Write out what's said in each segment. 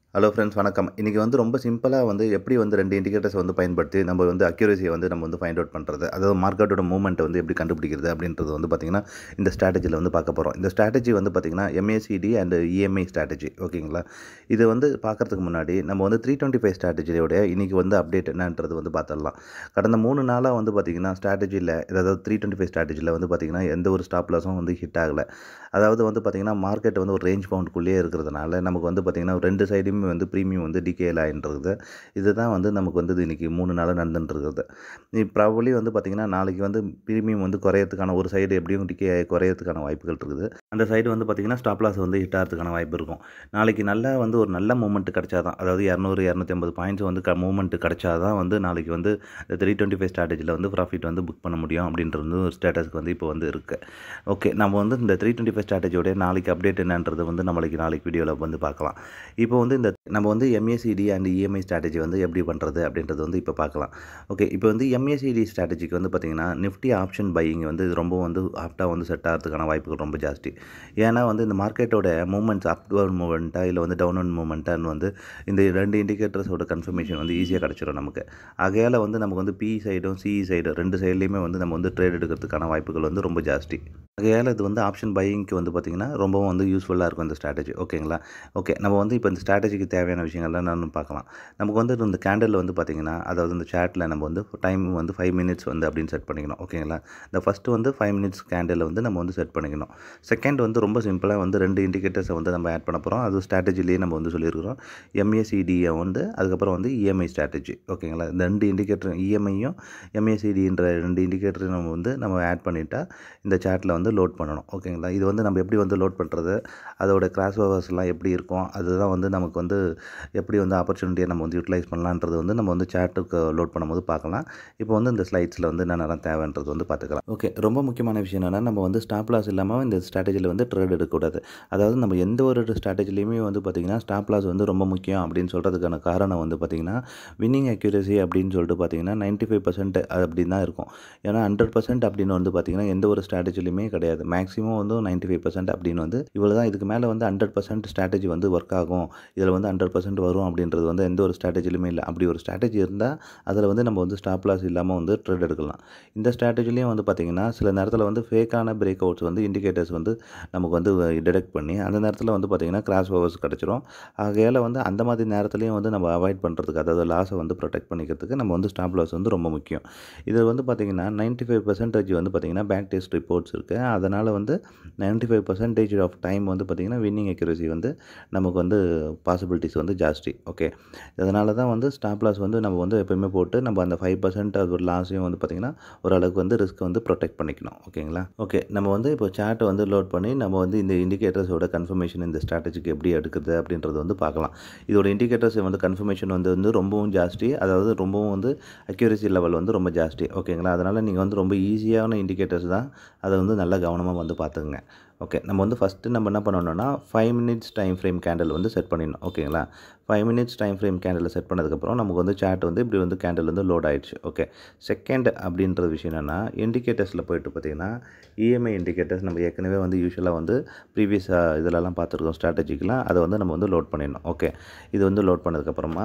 hello friends வணக்கம் இன்றைக்கி வந்து ரொம்ப சிம்பிளாக வந்து எப்படி வந்து ரெண்டு இண்டிகேட்டர்ஸ் வந்து பயன்படுத்தி நம்ம வந்து அக்யூரேசியை வந்து நம்ம வந்து ஃபைண்ட் அவுட் பண்ணுறது அதாவது மார்க்கெட்டோட மூவ்மெண்ட் வந்து எப்படி கண்டுபிடிக்கிறது அப்படின்றது வந்து பார்த்திங்கன்னா இந்த ஸ்ட்ராட்டஜியில் வந்து பார்க்க போகிறோம் இந்த ஸ்ட்ராட்டஜி வந்து பார்த்திங்கன்னா எம்ஏசிடி அண்ட் இஎம்ஐ ஸ்ட்ராட்டஜி ஓகேங்களா இது வந்து பார்க்குறதுக்கு முன்னாடி நம்ம வந்து த்ரீ டுவெண்ட்டி ஃபைவ் ஸ்ட்ராட்டஜியோட இன்றைக்கி வந்து அப்டேட் என்னன்றது வந்து பார்த்துடலாம் கடந்த மூணு நாளாக வந்து பார்த்திங்கன்னா ஸ்ட்ராட்டஜியில் அதாவது த்ரீ டுவெண்ட்டி ஃபைவ் ஸ்ட்ராட்டஜியில் வந்து பார்த்திங்கன்னா எந்த ஒரு ஸ்டாப் லாஸும் வந்து ஹிட் ஆகலை அதாவது வந்து பார்த்திங்கன்னா மார்க்கெட் வந்து ஒரு ரேஞ்ச் பவுண்டுக்குள்ளேயே இருக்கிறதுனால நமக்கு வந்து பார்த்திங்கன்னா ரெண்டு சைடுமே வந்து ப்ரீமியம் வந்து டிகேல் ஆகின்றது இதுதான் வந்து நமக்கு வந்து இது இன்றைக்கி மூணு நாளாக நடந்துட்டுருக்குது நீ ப்ராபலி வந்து பார்த்திங்கன்னா நாளைக்கு வந்து ப்ரீமியம் வந்து குறையறதுக்கான ஒரு சைடு எப்படியும் டிகே குறையறதுக்கான வாய்ப்புகள் இருக்குது அந்த சைடு வந்து பார்த்திங்கன்னா ஸ்டாப் லாஸ் வந்து ஹிட் ஆகிறதுக்கான வாய்ப்பு இருக்கும் நாளைக்கு நல்லா வந்து ஒரு நல்ல மூமெண்ட் கிடைச்சா தான் அதாவது இரநூறு இரநூத்தி ஐம்பது பாயிண்ட்ஸ் வந்து க மூமெண்ட் கிடைச்சா தான் வந்து நாளைக்கு வந்து த்ரீ டுவெண்ட்டி ஃபைவ் ஸ்ட்ராட்டஜியில் வந்து ப்ராஃபிட் வந்து புக் பண்ண முடியும் அப்படின்றது வந்து ஒரு ஸ்டேட்டஸ்க்கு வந்து இப்போ வந்து இருக்குது ஓகே நம்ம வந்து இந்த த்ரீ டுவெண்ட்டி ஃபைவ் ஸ்ட்ராட்டஜியோட நாளைக்கு அப்டேட் என்னன்றது வந்து நம்மளுக்கு நாளைக்கு வீடியோவில் வந்து பார்க்கலாம் இப்போ வந்து இந்த நம்ம வந்து எம்ஏசிடி அண்ட் இஎம்ஐ ஸ்ட்ராட்டஜி வந்து எப்படி பண்ணுறது அப்படின்றது வந்து இப்போ பார்க்கலாம் ஓகே இப்போ வந்து எம்ஏசிடி ஸ்ட்ராட்டஜிக்கு வந்து பார்த்திங்கன்னா நிஃப்டி ஆப்ஷன் பையிங் வந்து இது ரொம்ப வந்து ஆப்டாக வந்து செட் ஆகிறதுக்கான வாய்ப்புகள் ரொம்ப ஜாஸ்தி ஏன்னா வந்து இந்த மார்க்கெட்டோட மூமெண்ட்ஸ் அப் டவுன் மூமெண்ட்டா இல்லை வந்து டவுன் அண்ட் மூமெண்ட்டான்னு வந்து இந்த ரெண்டு இண்டிகேட்டர்ஸோட கன்ஃபர்மேஷன் வந்து ஈஸியாக கிடச்சிரும் நமக்கு ஆகையால் வந்து நமக்கு வந்து பி சைடும் சிஇ சைடும் ரெண்டு சைட்லேயுமே வந்து நம்ம வந்து ட்ரேட் எடுக்கிறதுக்கான வாய்ப்புகள் வந்து ரொம்ப ஜாஸ்தி ஆகையால் இது வந்து ஆப்ஷன் பையிங்க்கு வந்து பார்த்திங்கன்னா ரொம்பவும் வந்து யூஸ்ஃபுல்லாக இருக்கும் இந்த ஸ்ட்ராட்டஜி ஓகேங்களா ஓகே நம்ம வந்து இப்போ இந்த ஸ்ட்ராட்டஜிக்கு தேவையான விஷயங்கள்லாம் நான் பார்க்கலாம் நமக்கு வந்து இந்த கேண்டலில் வந்து பார்த்திங்கன்னா அதாவது இந்த சேட்டில் நம்ம வந்து டைம் வந்து ஃபைவ் மினிட்ஸ் வந்து அப்படின்னு செட் பண்ணிக்கணும் ஓகேங்களா இந்த ஃபஸ்ட்டு வந்து ஃபைவ் மினிட்ஸ் கேண்டலில் வந்து நம்ம வந்து செட் பண்ணிக்கணும் செகண்ட் வந்து ரொம்ப சிம்பிளாக வந்து ரெண்டு இண்டிகேட்டர்ஸை வந்து நம்ம ஆட் பண்ண போகிறோம் அது ஸ்ட்ராட்டஜிலேயே நம்ம வந்து சொல்லியிருக்கிறோம் எம்ஏசிடியை வந்து அதுக்கப்புறம் வந்து இஎம்ஐ ஸ்ட்ராட்டஜி ஓகேங்களா இந்த ரெண்டு இண்டிகேட்டர் இஎம்ஐயும் எம்ஏசிடின்ற ரெண்டு இண்டிகேட்டரையும் நம்ம வந்து நம்ம ஆட் பண்ணிட்டா இந்த சேட்டில் வந்து லோட் பண்ணணும் ஓகேங்களா இது வந்து நம்ம எப்படி வந்து லோட் பண்ணுறது அதோட கிராஸ் ஓவர்ஸ்லாம் எப்படி இருக்கும் அதுதான் வந்து நமக்கு வந்து எப்படி வந்து ஆப்பர்ச்சுனிட்டியை நம்ம வந்து யூட்டிலைஸ் பண்ணலான்றது வந்து நம்ம வந்து சேட்டுக்கு லோட் பண்ணும்போது பார்க்கலாம் இப்போ வந்து இந்த ஸ்லைட்ஸில் வந்து என்னென்னலாம் தேவைன்றது வந்து பார்த்துக்கலாம் ஓகே ரொம்ப முக்கியமான விஷயம் என்னென்னா நம்ம வந்து ஸ்டாப் லாஸ் இல்லாமல் இந்த ஸ்ட்ராட்டஜியில் வந்து ட்ரேட் எடுக்கக்கூடாது அதாவது நம்ம எந்த ஒரு ஸ்ட்ராட்டஜிலையுமே வந்து பார்த்திங்கன்னா ஸ்டாப் லாஸ் வந்து ரொம்ப முக்கியம் அப்படின்னு சொல்கிறதுக்கான காரணம் வந்து பார்த்திங்கன்னா வின்னிங் அக்யூரசி அப்படின்னு சொல்லிட்டு பார்த்திங்கன்னா நைன்ட்டி ஃபைவ் பர்சன்ட் அப்படின்னு தான் இருக்கும் ஏன்னா ஹண்ட்ரட் பர்சன்ட் அப்படின்னு வந்து பார்த்திங்கன்னா எந்த ஒரு ஸ்ட்ராட்டஜிலையுமே கிடையாது மேக்ஸிமம் வந்து நைன்ட்டி ஃபைவ் பர்சன்ட் அப்படின்னு வந்து இவ்வளோ தான் இதுக்கு மேலே வந்து ஹண்ட்ரட் பர்சன்ட் ஸ்ட்ராட்டஜி வந்து ஒர்க் ஆகும் இதில் வந்து ஹண்ட்ரட் பர்சன்ட் வரும் அப்படின்றது வந்து எந்த ஒரு ஸ்ட்ராட்டஜிலுமே இல்லை அப்படி ஒரு ஸ்ட்ராட்டஜி இருந்தால் அதில் வந்து நம்ம வந்து ஸ்டாப் லாஸ் இல்லாமல் வந்து ட்ரேட் எடுக்கலாம் இந்த ஸ்ட்ராட்டஜிலையும் வந்து பார்த்திங்கன்னா சில நேரத்தில் வந்து ஃபேக்கான பிரேக் அவுட்ஸ் வந்து இண்டிகேட்டர்ஸ் வந்து நமக்கு வந்து டிடெக்ட் பண்ணி அந்த நேரத்தில் வந்து பார்த்திங்கன்னா கிராஸ் ஓவர்ஸ் கிடச்சிரும் ஆகையால் வந்து அந்த மாதிரி நேரத்துலையும் வந்து நம்ம அவாய்ட் பண்ணுறதுக்கு அதாவது லாஸை வந்து ப்ரொடெக்ட் பண்ணிக்கிறதுக்கு நம்ம வந்து ஸ்டாப் லாஸ் வந்து ரொம்ப முக்கியம் இது வந்து பார்த்திங்கன்னா நைன்ட்டி ஃபைவ் பர்சன்டேஜ் வந்து பார்த்திங்கன்னா பேக் டெஸ்ட் ரிப்போர்ட்ஸ் இருக்குது அதனால் வந்து ninety five percentage of time வந்து பார்த்திங்கன்னா வின்னிங் அக்யூரசி வந்து நமக்கு வந்து பாசிபிலிட்டிஸ் வந்து ஜாஸ்தி ஓகே அதனால தான் வந்து ஸ்டாப் லாஸ் வந்து நம்ம வந்து எப்போயுமே போட்டு நம்ம அந்த ஃபைவ் பர்சன்ட் அது ஒரு லாஸையும் வந்து பார்த்திங்கன்னா ஓரளவுக்கு வந்து ரிஸ்க் வந்து ப்ரொடெக்ட் பண்ணிக்கணும் ஓகேங்களா ஓகே நம்ம வந்து இப்போ சார்ட்டை வந்து லோட் பண்ணி நம்ம வந்து இந்த இண்டிகேட்டர்ஸோட கன்ஃபர்மேஷன் இந்த ஸ்ட்ராட்டஜிக்கு எப்படி எடுக்குது அப்படின்றது வந்து பார்க்கலாம் இதோட இண்டிகேட்டர்ஸ் வந்து கன்ஃபர்மேஷன் வந்து வந்து ரொம்பவும் ஜாஸ்தி அதாவது ரொம்பவும் வந்து அக்யூரசி லெவல் வந்து ரொம்ப ஜாஸ்தி ஓகேங்களா அதனால் நீங்கள் வந்து ரொம்ப ஈஸியான இண்டிகேட்டர்ஸ் தான் அதை வந்து நல்லா கவனமாக வந்து பார்த்துக்குங்க ஓகே நம்ம வந்து ஃபஸ்ட்டு நம்ம என்ன பண்ணணும்னா five minutes time frame candle வந்து செட் பண்ணிடணும் ஓகேங்களா five minutes time frame candle set பண்ணதுக்கப்புறம் நமக்கு வந்து சாட் வந்து இப்படி வந்து கேண்டில் வந்து லோட் ஆயிடுச்சு ஓகே செகண்ட் அப்படின்ற விஷயம் என்னென்னா இண்டிகேட்டர்ஸில் போயிட்டு பார்த்திங்கன்னா இஎம்ஐ இண்டிகேட்டர்ஸ் நம்ம ஏற்கனவே வந்து யூஸ்வலாக வந்து ப்ரீவியஸ் இதிலலாம் பார்த்துருக்கோம் ஸ்ட்ராட்டஜிக்கெலாம் அதை வந்து நம்ம வந்து லோட் பண்ணிடணும் ஓகே இது வந்து லோட் பண்ணதுக்கப்புறமா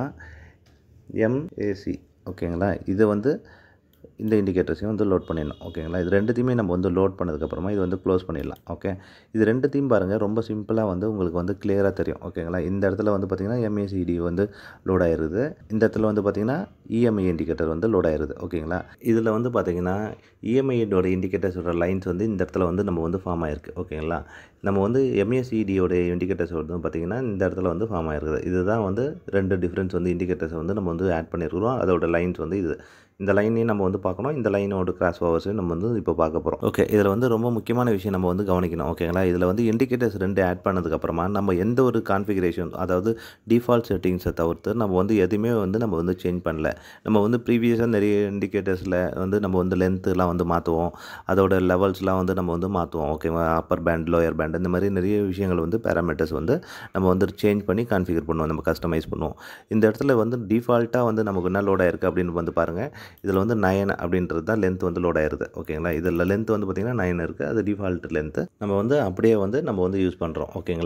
எம்ஏசி ஓகேங்களா இது வந்து இந்த இண்டிகேட்டர்ஸையும் வந்து லோட் பண்ணிடணும் ஓகேங்களா இது ரெண்டுத்தையுமே நம்ம வந்து லோட் பண்ணதுக்கப்புறமா இது வந்து க்ளோஸ் பண்ணிடலாம் ஓகே இது ரெண்டுத்தையும் பாருங்கள் ரொம்ப சிம்பிளாக வந்து உங்களுக்கு வந்து கிளியராக தெரியும் ஓகேங்களா இந்த இடத்துல வந்து பார்த்திங்கன்னா எம்ஏசிடி வந்து லோட் ஆயிருது இந்த இடத்துல வந்து பார்த்திங்கன்னா இஎம்ஐ இண்டிகேட்டர் வந்து லோட் ஆயிருது ஓகேங்களா இதில் வந்து பார்த்திங்கன்னா இஎம்ஐயோட இண்டிகேட்டர்ஸோட லைன்ஸ் வந்து இந்த இடத்துல வந்து நம்ம வந்து ஃபார்ம் ஆயிருக்கு ஓகேங்களா நம்ம வந்து எம்ஏசிடியோட இண்டிகேட்டர்ஸ் வந்து பார்த்திங்கன்னா இந்த இடத்துல வந்து ஃபார்ம் ஆயிருக்குது இதுதான் வந்து ரெண்டு டிஃப்ரென்ஸ் வந்து இண்டிகேட்டர்ஸ் வந்து நம்ம வந்து ஆட் பண்ணியிருக்கிறோம் அதோட லைன்ஸ் வந்து இது இந்த லைனையும் நம்ம வந்து பார்க்கணும் இந்த லைனோட கிராஸ் ஓவர்ஸையும் நம்ம வந்து இப்போ பார்க்க போகிறோம் ஓகே இதில் வந்து ரொம்ப முக்கியமான விஷயம் நம்ம வந்து கவனிக்கணும் ஓகேங்களா இதில் வந்து இண்டிகேட்டர்ஸ் ரெண்டு ஆட் பண்ணதுக்கப்புறமா நம்ம எந்த ஒரு கான்ஃபிகரேஷன் அதாவது டிஃபால்ட் செட்டிங்ஸை தவிர்த்து நம்ம வந்து எதுவுமே வந்து நம்ம வந்து சேஞ்ச் பண்ணல நம்ம வந்து ப்ரீவியஸாக நிறைய இண்டிகேட்டர்ஸில் வந்து நம்ம வந்து லென்த்துலாம் வந்து மாற்றுவோம் அதோட லெவல்ஸ்லாம் வந்து நம்ம வந்து மாற்றுவோம் ஓகேவா அப்பர் பேண்ட் லோயர் பேண்ட் இந்த மாதிரி நிறைய விஷயங்கள் வந்து பேராமீட்டர்ஸ் வந்து நம்ம வந்து சேஞ்ச் பண்ணி கான்ஃபிகர் பண்ணுவோம் நம்ம கஸ்டமைஸ் பண்ணுவோம் இந்த இடத்துல வந்து டிஃபால்ட்டாக வந்து நமக்கு என்ன லோட் ஆயிருக்கு அப்படின்னு வந்து பாருங்கள் இதில் வந்து நயன் அப்படின்றது தான் லென்த் வந்து லோட் ஆயிருது ஓகேங்களா இதில் லென்த் வந்து பார்த்திங்கன்னா நைன் இருக்குது அது டிஃபால்ட் லென்த்து நம்ம வந்து அப்படியே வந்து நம்ம வந்து யூஸ் பண்ணுறோம் ஓகேங்களா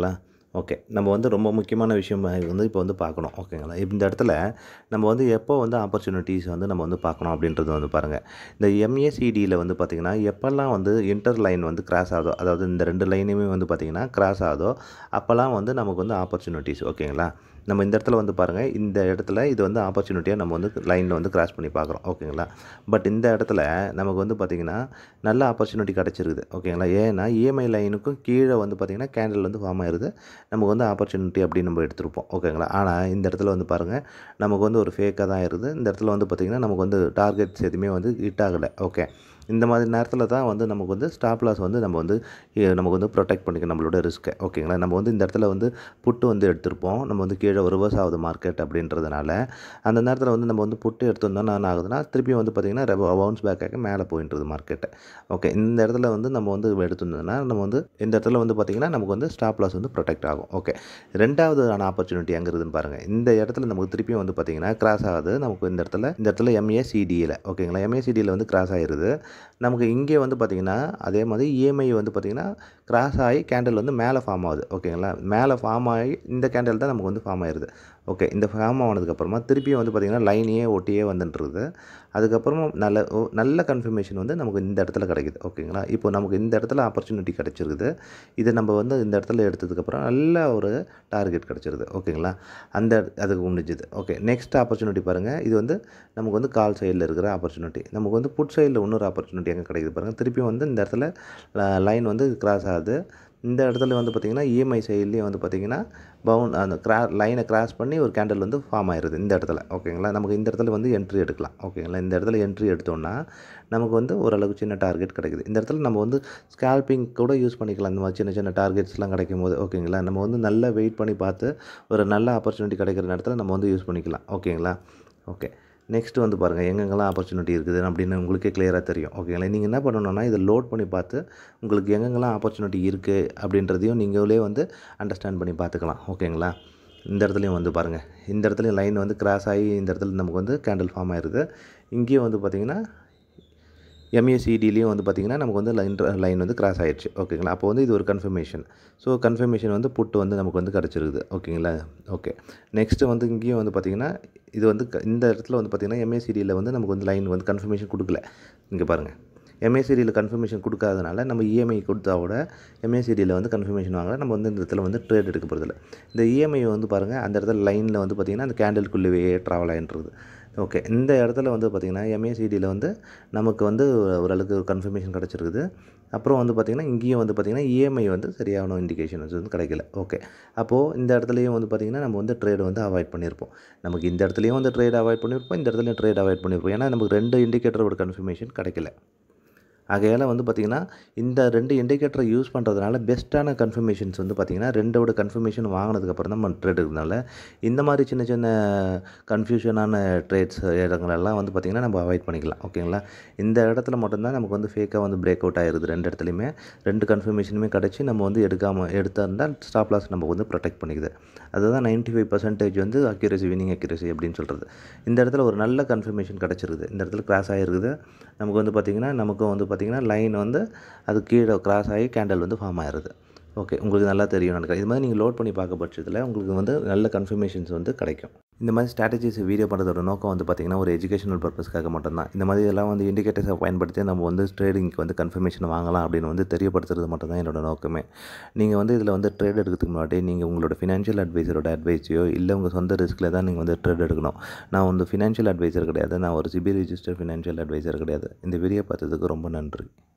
ஓகே நம்ம வந்து ரொம்ப முக்கியமான விஷயம் வந்து இப்போ வந்து பார்க்கணும் ஓகேங்களா இந்த இடத்துல நம்ம வந்து எப்போ வந்து ஆப்பர்ச்சுனிட்டிஸ் வந்து நம்ம வந்து பார்க்கணும் அப்படின்றது வந்து பாருங்கள் இந்த எம்ஏசிடியில் வந்து பார்த்திங்கன்னா எப்போல்லாம் வந்து இன்டர் லைன் வந்து கிராஸ் ஆகுதோ அதாவது இந்த ரெண்டு லைனுமே வந்து பார்த்திங்கன்னா கிராஸ் ஆகுதோ அப்போல்லாம் வந்து நமக்கு வந்து ஆப்பர்ச்சுனிட்டிஸ் ஓகேங்களா நம்ம இந்த இடத்துல வந்து பாருங்கள் இந்த இடத்துல இது வந்து ஆப்பர்ச்சுனிட்டியாக நம்ம வந்து லைனில் வந்து கிராஸ் பண்ணி பார்க்குறோம் ஓகேங்களா பட் இந்த இடத்துல நமக்கு வந்து பார்த்திங்கன்னா நல்ல ஆப்பர்ச்சுனிட்டி கிடச்சிருக்குது ஓகேங்களா ஏன்னா இஎம்ஐ லைனுக்கும் கீழே வந்து பார்த்திங்கன்னா கேண்டில் வந்து ஃபார்ம் ஆயிருது நமக்கு வந்து ஆப்பர்ச்சுனிட்டி அப்படின்னு நம்ம எடுத்திருப்போம் ஓகேங்களா ஆனால் இந்த இடத்துல வந்து பாருங்கள் நமக்கு வந்து ஒரு ஃபேக்காக தான் இருக்குது இந்த இடத்துல வந்து பார்த்திங்கன்னா நமக்கு வந்து டார்கெட்ஸ் எதுவுமே வந்து ஹிட் ஆகலை ஓகே இந்த மாதிரி நேரத்தில் தான் வந்து நமக்கு வந்து ஸ்டாப் லாஸ் வந்து நம்ம வந்து இ- நமக்கு வந்து ப்ரொடெக்ட் பண்ணிக்க நம்மளோட ரிஸ்க்கை ஓகேங்களா நம்ம வந்து இந்த இடத்துல வந்து புட்டு வந்து எடுத்திருப்போம் நம்ம வந்து கீழே ரிவர்ஸ் ஆகுது மார்க்கெட் அப்படின்றதுனால அந்த நேரத்தில் வந்து நம்ம வந்து புட்டு எடுத்திருந்தோம்னா என்ன ஆகுதுன்னா திருப்பியும் வந்து பார்த்திங்கன்னா பவுன்ஸ் பேக் ஆகி மேலே போயின்றது மார்க்கெட்டை ஓகே இந்த இடத்துல வந்து நம்ம வந்து எடுத்திருந்தோம்னா நம்ம வந்து இந்த இடத்துல வந்து பார்த்திங்கன்னா நமக்கு வந்து ஸ்டாப் லாஸ் வந்து ப்ரொடெக்ட் ஆகும் ஓகே ரெண்டாவது ஆன ஆப்பர்ச்சுனிட்டி எங்கே இருக்குதுன்னு பாருங்கள் இந்த இடத்துல நமக்கு திருப்பியும் வந்து பார்த்திங்கன்னா கிராஸ் ஆகுது நமக்கு இந்த இடத்துல இந்த இடத்துல எம்ஏசிடியில் ஓகேங்களா எம்ஏசிடியில் வந்து கிராஸ் ஆகிருது நமக்கு இங்கே வந்து பார்த்திங்கன்னா அதே மாதிரி இஎம்ஐ வந்து பார்த்திங்கன்னா கிராஸ் ஆகி கேண்டில் வந்து மேலே ஃபார்ம் ஆகுது ஓகேங்களா மேலே ஃபார்ம் ஆகி இந்த கேண்டில் தான் நமக்கு வந்து ஃபார்ம் ஆயிருது ஓகே இந்த ஃபார்ம் ஆனதுக்கப்புறமா திருப்பியும் வந்து பார்த்திங்கன்னா லைனையே ஒட்டியே வந்துட்டுருது அதுக்கப்புறமா நல்ல ஓ நல்ல கன்ஃபர்மேஷன் வந்து நமக்கு இந்த இடத்துல கிடைக்குது ஓகேங்களா இப்போ நமக்கு இந்த இடத்துல ஆப்பர்ச்சுனிட்டி கிடச்சிருக்குது இதை நம்ம வந்து இந்த இடத்துல எடுத்ததுக்கப்புறம் நல்ல ஒரு டார்கெட் கிடச்சிருது ஓகேங்களா அந்த அதுக்கு முடிஞ்சுது ஓகே நெக்ஸ்ட் ஆப்பர்ச்சுனிட்டி பாருங்கள் இது வந்து நமக்கு வந்து கால் சைடில் இருக்கிற ஆப்பர்ச்சுனிட்டி நமக்கு வந்து புட் சைடில் இன்னொரு ஆப்பர்ச்சுனிட்டி எங்கே கிடைக்குது பாருங்கள் திருப்பியும் வந்து இந்த இடத்துல லைன் வந்து கிராஸ் ஆகுது இந்த இடத்துல வந்து பார்த்திங்கன்னா இஎம்ஐ சைட்லேயும் வந்து பார்த்திங்கன்னா பவுன் அந்த கிரா லைனை கிராஸ் பண்ணி ஒரு கேண்டில் வந்து ஃபார்ம் ஆயிருது இந்த இடத்துல ஓகேங்களா நமக்கு இந்த இடத்துல வந்து என்ட்ரி எடுக்கலாம் ஓகேங்களா இந்த இடத்துல என்ட்ரி எடுத்தோம்னா நமக்கு வந்து ஓரளவுக்கு சின்ன டார்கெட் கிடைக்குது இந்த இடத்துல நம்ம வந்து ஸ்கேல்பிங் கூட யூஸ் பண்ணிக்கலாம் இந்த மாதிரி சின்ன சின்ன டார்கெட்ஸ்லாம் கிடைக்கும் போது ஓகேங்களா நம்ம வந்து நல்லா வெயிட் பண்ணி பார்த்து ஒரு நல்ல ஆப்பர்ச்சுனிட்டி கிடைக்கிற நேரத்தில் நம்ம வந்து யூஸ் பண்ணிக்கலாம் ஓகேங்களா ஓகே நெக்ஸ்ட் வந்து பாருங்கள் எங்கெங்கெல்லாம் ஆப்பர்ச்சுனிட்டி இருக்குது அப்படின்னு உங்களுக்கே கிளியராக தெரியும் ஓகேங்களா நீங்கள் என்ன பண்ணணும்னா இதை லோட் பண்ணி பார்த்து உங்களுக்கு எங்கெங்கெல்லாம் ஆப்பர்ச்சுனிட்டி இருக்குது அப்படின்றதையும் நீங்களே வந்து அண்டர்ஸ்டாண்ட் பண்ணி பார்த்துக்கலாம் ஓகேங்களா இந்த இடத்துலையும் வந்து பாருங்கள் இந்த இடத்துலையும் லைன் வந்து கிராஸ் ஆகி இந்த இடத்துல நமக்கு வந்து கேண்டில் ஃபார்ம் ஆயிருது இங்கேயும் வந்து பார்த்திங்கன்னா எம்ஏசிடிலையும் வந்து பார்த்திங்கன்னா நமக்கு வந்து லைன் லைன் வந்து கிராஸ் ஆயிடுச்சு ஓகேங்களா அப்போ வந்து இது ஒரு கன்ஃபர்மேஷன் ஸோ கன்ஃபர்மேஷன் வந்து புட்டு வந்து நமக்கு வந்து கிடச்சிருக்குது ஓகேங்களா ஓகே நெக்ஸ்ட்டு வந்து இங்கேயும் வந்து பார்த்திங்கன்னா இது வந்து க- இந்த இடத்துல வந்து பார்த்திங்கன்னா எம்ஏசிடியில் வந்து நமக்கு வந்து லைன் வந்து கன்ஃபர்மேஷன் கொடுக்கல இங்கே பாருங்கள் எம்ஏசிடியில் கன்ஃபர்மேஷன் கொடுக்காதனால நம்ம இஎம்ஐ கொடுத்தா கூட எம்ஏசிடியில் வந்து கன்ஃபர்மேஷன் வாங்கல நம்ம வந்து இந்த இடத்துல வந்து ட்ரேட் எடுக்க போகிறதில்ல இந்த இஎம்ஐ வந்து பாருங்கள் அந்த இடத்துல லைனில் வந்து பார்த்திங்கன்னா அந்த கேண்டில்குள்ளேயே ட்ராவல் ஆகின்றது ஓகே இந்த இடத்துல வந்து பார்த்திங்கன்னா எம்ஏசிடியில் வந்து நமக்கு வந்து ஓரளவுக்கு கன்ஃபர்மேஷன் கிடச்சிருக்குது அப்புறம் வந்து பார்த்திங்கன்னா இங்கேயும் வந்து பார்த்திங்கன்னா இஎம்ஐ வந்து சரியான இண்டிகேஷன்ஸ் வந்து கிடைக்கல ஓகே அப்போது இந்த இடத்துலையும் வந்து பார்த்திங்கன்னா நம்ம வந்து ட்ரேட் வந்து அவாய்ட் பண்ணியிருப்போம் நமக்கு இந்த இடத்துலையும் வந்து ட்ரேட் அவாய்ட் பண்ணியிருப்போம் இந்த இடத்துலையும் ட்ரேட் அவாய்ட் பண்ணியிருப்போம் ஏன்னா நமக்கு ரெண்டு இண்டிகேட்டரோட கன்ஃபர்மேஷன் கிடைக்கல ஆகையால் வந்து பார்த்திங்கன்னா இந்த ரெண்டு இண்டிகேட்டரை யூஸ் பண்ணுறதுனால பெஸ்ட்டான கன்ஃபர்மேஷன்ஸ் வந்து பார்த்திங்கன்னா ரெண்டோட கன்ஃபர்மேஷன் வாங்கினதுக்கப்புறம் தான் நம்ம ட்ரேட் இருக்கிறதுனால இந்த மாதிரி சின்ன சின்ன கன்ஃபியூஷனான ட்ரேட்ஸ் இடங்களெல்லாம் வந்து பார்த்திங்கன்னா நம்ம அவாய்ட் பண்ணிக்கலாம் ஓகேங்களா இந்த இடத்துல மட்டும்தான் நமக்கு வந்து ஃபேக்காக வந்து பிரேக் அவுட் ஆயிருது ரெண்டு இடத்துலையுமே ரெண்டு கன்ஃபர்மேஷனுமே கிடச்சி நம்ம வந்து எடுக்காமல் எடுத்தா இருந்தால் ஸ்டாப் லாஸ் நம்ம வந்து ப்ரொடெக்ட் பண்ணிக்குது அதுதான் 95% ஃபைவ் பர்சன்டேஜ் வந்து அக்யூரசி வினிங் அக்யூரசி அப்படின்னு சொல்கிறது இந்த இடத்துல ஒரு நல்ல கன்ஃபர்மேஷன் கிடச்சிருக்குது இந்த இடத்துல கிராஸ் ஆகிருக்குது நமக்கு வந்து பார்த்திங்கன்னா நமக்கும் வந்து பார்த்திங்கன்னா லைன் வந்து அது கீழே கிராஸ் ஆகி கேண்டல் வந்து ஃபார்ம் ஆயிருது ஓகே உங்களுக்கு நல்லா தெரியும் நினைக்கிறேன் இது மாதிரி நீங்கள் லோட் பண்ணி பார்க்க பட்சத்தில் உங்களுக்கு வந்து நல்ல கன்ஃபர்மேஷன்ஸ் வந்து கிடைக்கும் இந்த மாதிரி ஸ்ட்ராட்டஜிஸ் வீடியோ பண்ணுறதோட நோக்கம் வந்து பார்த்திங்கன்னா ஒரு எஜுகேஷனல் பர்பஸ்க்காக மட்டும்தான் இந்த மாதிரி எல்லாம் வந்து இண்டிகேட்டர்ஸை பயன்படுத்தி நம்ம வந்து ட்ரேடிங்க்கு வந்து கன்ஃபர்மேஷன் வாங்கலாம் அப்படின்னு வந்து தெரியப்படுத்துறது மட்டும்தான் என்னோட நோக்கமே நீங்கள் வந்து இதில் வந்து ட்ரேட் எடுக்கிறதுக்கு முன்னாடி நீங்கள் உங்களோட ஃபினான்ஷியல் அட்வைசரோட அட்வைஸையோ இல்லை உங்கள் சொந்த ரிஸ்கில் தான் நீங்கள் வந்து ட்ரேட் எடுக்கணும் நான் வந்து ஃபினான்ஷியல் அட்வைசர் கிடையாது நான் ஒரு சிபி ரிஜிஸ்டர் ஃபினான்ஷியல் அட்வைசர் கிடையாது இந்த வீடியோ பார்த்ததுக்கு ரொம்ப நன்றி